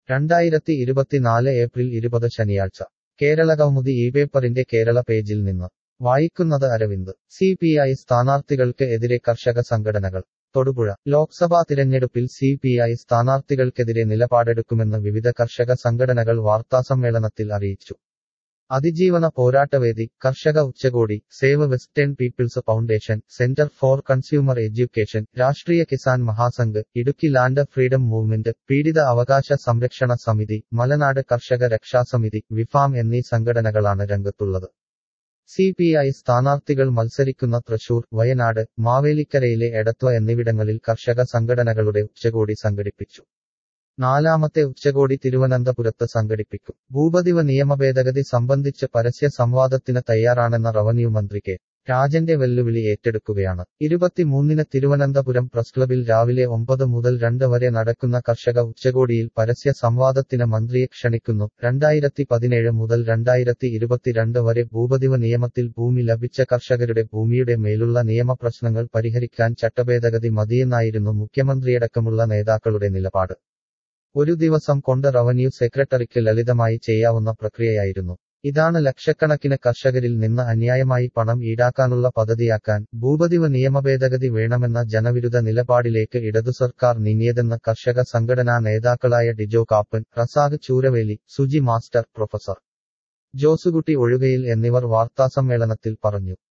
രണ്ടായിരത്തി ഇരുപത്തിനാല് ഏപ്രിൽ ഇരുപത് ശനിയാഴ്ച കേരളകൗമുദി ഈ പേപ്പറിന്റെ കേരള പേജിൽ നിന്ന് വായിക്കുന്നത് അരവിന്ദ് സി പി ഐ സ്ഥാനാർത്ഥികൾക്ക് എതിരെ കർഷക സംഘടനകൾ തൊടുപുഴ ലോക്സഭാ തിരഞ്ഞെടുപ്പിൽ സി പി ഐ സ്ഥാനാർത്ഥികൾക്കെതിരെ നിലപാടെടുക്കുമെന്ന് വിവിധ കർഷക സംഘടനകൾ വാർത്താസമ്മേളനത്തിൽ അറിയിച്ചു അതിജീവന പോരാട്ടവേദി കർഷക ഉച്ചകോടി save western people's foundation centre for consumer education Rashtriya Kisan Mahasangh Idukki land freedom movement പീഡിത അവകാശ സംരക്ഷണ സമിതി മലനാട് കർഷക രക്ഷാസമിതി വിഫാം എന്നീ സംഘടനകളാണ് രംഗത്തുള്ളത് സി പി ഐ സ്ഥാനാർത്ഥികൾ മത്സരിക്കുന്ന തൃശൂർ വയനാട് മാവേലിക്കരയിലെ എടത്വ എന്നിവിടങ്ങളിൽ കർഷക സംഘടനകളുടെ ഉച്ചകോടി സംഘടിപ്പിച്ചു നാലാമത്തെ ഉച്ചകോടി തിരുവനന്തപുരത്ത് സംഘടിപ്പിക്കും ഭൂപതിവ നിയമഭേദഗതി സംബന്ധിച്ച് പരസ്യ സംവാദത്തിന് തയ്യാറാണെന്ന റവന്യൂ മന്ത്രി കെ രാജന്റെ വെല്ലുവിളി ഏറ്റെടുക്കുകയാണ് ഇരുപത്തിമൂന്നിന് തിരുവനന്തപുരം പ്രസ് ക്ലബിൽ രാവിലെ ഒമ്പത് മുതൽ രണ്ട് വരെ നടക്കുന്ന കർഷക ഉച്ചകോടിയിൽ പരസ്യ സംവാദത്തിന് മന്ത്രിയെ ക്ഷണിക്കുന്നു രണ്ടായിരത്തി പതിനേഴ് മുതൽ രണ്ടായിരത്തി ഇരുപത്തിരണ്ട് വരെ ഭൂപതിവ നിയമത്തിൽ ഭൂമി ലഭിച്ച കർഷകരുടെ ഭൂമിയുടെ മേലുള്ള നിയമപ്രശ്നങ്ങൾ പരിഹരിക്കാൻ ചട്ടഭേദഗതി മതിയെന്നായിരുന്നു മുഖ്യമന്ത്രിയടക്കമുള്ള നേതാക്കളുടെ നിലപാട് ഒരു ദിവസം കൊണ്ട് റവന്യൂ സെക്രട്ടറിക്ക് ലളിതമായി ചെയ്യാവുന്ന പ്രക്രിയയായിരുന്നു ഇതാണ് ലക്ഷക്കണക്കിന് കർഷകരിൽ നിന്ന് അന്യായമായി പണം ഈടാക്കാനുള്ള പദ്ധതിയാക്കാൻ ഭൂപതിവ് നിയമഭേദഗതി വേണമെന്ന ജനവിരുദ്ധ നിലപാടിലേക്ക് ഇടതു സർക്കാർ നീങ്ങിയതെന്ന് കർഷക സംഘടനാ നേതാക്കളായ ഡിജോ കാപ്പൻ റസാഖ് ചൂരവേലി സുജി മാസ്റ്റർ പ്രൊഫസർ ജോസുകുട്ടി ഒഴുകയിൽ എന്നിവർ വാർത്താസമ്മേളനത്തിൽ പറഞ്ഞു